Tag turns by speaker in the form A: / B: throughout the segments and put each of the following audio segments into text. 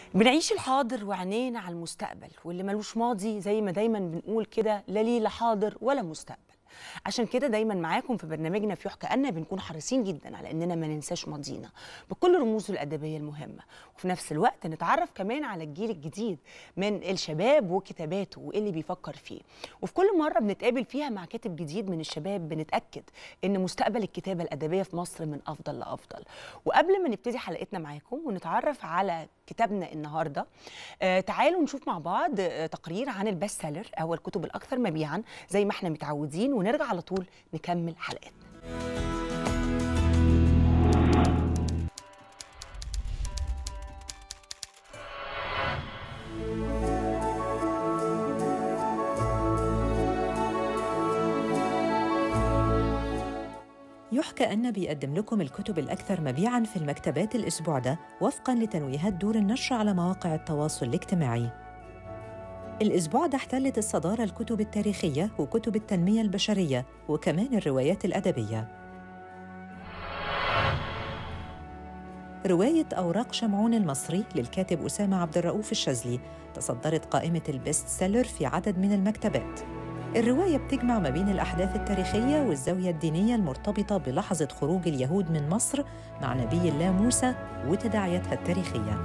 A: بنعيش الحاضر وعينينا على المستقبل واللي ملوش ماضي زي ما دايما بنقول كده لا ليه لا حاضر ولا مستقبل عشان كده دايما معاكم في برنامجنا في يحكى أن بنكون حريصين جدا على اننا ما ننساش ماضينا بكل رموزه الادبيه المهمه وفي نفس الوقت نتعرف كمان على الجيل الجديد من الشباب وكتاباته وايه اللي بيفكر فيه وفي كل مره بنتقابل فيها مع كاتب جديد من الشباب بنتاكد ان مستقبل الكتابه الادبيه في مصر من افضل لافضل وقبل ما نبتدي حلقتنا معاكم ونتعرف على كتابنا النهارده آه تعالوا نشوف مع بعض آه تقرير عن البست سيلر او الكتب الاكثر مبيعا زي ما احنا متعودين ونرجع على طول نكمل حلقتنا
B: يحكى أن بيقدم لكم الكتب الأكثر مبيعاً في المكتبات الأسبوع ده وفقاً لتنويهات دور النشر على مواقع التواصل الاجتماعي. الأسبوع ده احتلت الصدارة الكتب التاريخية وكتب التنمية البشرية وكمان الروايات الأدبية. رواية أوراق شمعون المصري للكاتب أسامة عبد الرؤوف الشاذلي تصدرت قائمة البيست سيلر في عدد من المكتبات. الرواية بتجمع ما بين الأحداث التاريخية والزاوية الدينية المرتبطة بلحظة خروج اليهود من مصر مع نبي الله موسى وتداعياتها التاريخية.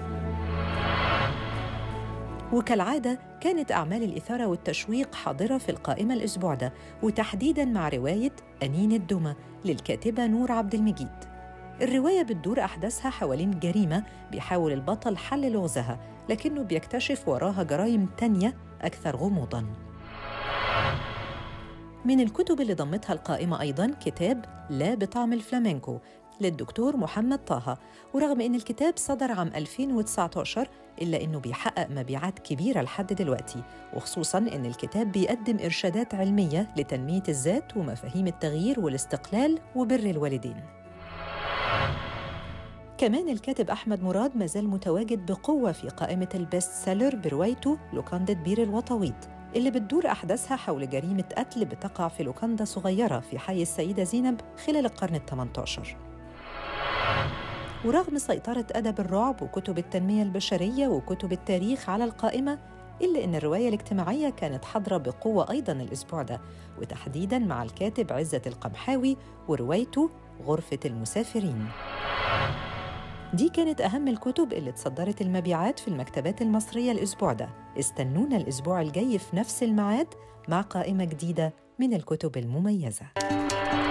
B: وكالعادة كانت أعمال الإثارة والتشويق حاضرة في القائمة الأسبوع ده وتحديداً مع رواية أنين الدمى للكاتبة نور عبد المجيد. الرواية بتدور أحداثها حوالين جريمة بيحاول البطل حل لغزها لكنه بيكتشف وراها جرائم تانية أكثر غموضاً. من الكتب اللي ضمتها القائمة أيضاً كتاب لا بطعم الفلامينكو للدكتور محمد طه ورغم إن الكتاب صدر عام 2019 إلا إنه بيحقق مبيعات كبيرة لحد دلوقتي وخصوصاً إن الكتاب بيقدم إرشادات علمية لتنمية الذات ومفاهيم التغيير والاستقلال وبر الوالدين كمان الكاتب أحمد مراد مازال متواجد بقوة في قائمة البيست سيلر بروايته لوكاندة بير الوطويط اللي بتدور أحداثها حول جريمة قتل بتقع في لوكاندا صغيرة في حي السيدة زينب خلال القرن الثمنتاشر ورغم سيطرة أدب الرعب وكتب التنمية البشرية وكتب التاريخ على القائمة إلا أن الرواية الاجتماعية كانت حاضرة بقوة أيضاً الأسبوع ده وتحديداً مع الكاتب عزة القمحاوي وروايته غرفة المسافرين دي كانت أهم الكتب اللي تصدرت المبيعات في المكتبات المصرية الأسبوع ده استنونا الأسبوع الجاي في نفس الميعاد مع قائمة جديدة من الكتب المميزة